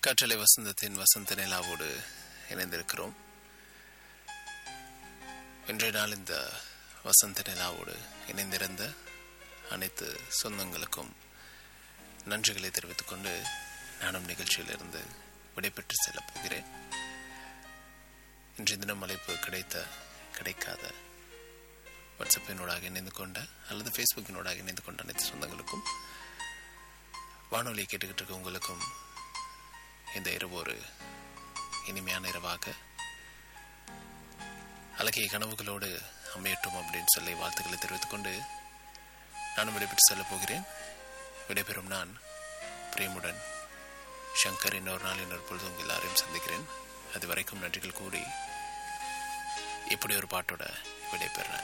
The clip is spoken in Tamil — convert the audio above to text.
கற்றலை வசந்தத்தின் வசந்த நிலாவோடு இணைந்திருக்கிறோம் இன்றைய நாள் இந்த வசந்த நிலாவோடு இணைந்திருந்த அனைத்து சொந்தங்களுக்கும் நன்றிகளை தெரிவித்துக் கொண்டு நானும் நிகழ்ச்சியிலிருந்து விடைபெற்று செல்லப் போகிறேன் இன்றைய தினம் அழைப்பு கிடைத்த கிடைக்காத வாட்ஸ்அப்பினூடாக இணைந்து கொண்ட அல்லது ஃபேஸ்புக்கினூடாக இணைந்து கொண்ட அனைத்து சொந்தங்களுக்கும் வானொலியை கேட்டுக்கிட்டு இருக்க உங்களுக்கும் இந்த இரவு ஒரு இனிமையான இரவாக அழகிய கனவுகளோடு அமையட்டும் அப்படின்னு சொல்லி வாழ்த்துக்களை தெரிவித்துக் கொண்டு நானும் விடைபெற்று செல்லப் போகிறேன் விடைபெறும் நான் பிரேமுடன் சங்கர் இன்னொரு நாள் இன்னொரு பொழுது உங்கள் எல்லாரையும் சந்திக்கிறேன் அது வரைக்கும் நன்றிகள் கூறி இப்படி ஒரு பாட்டோட விடைபெறேன்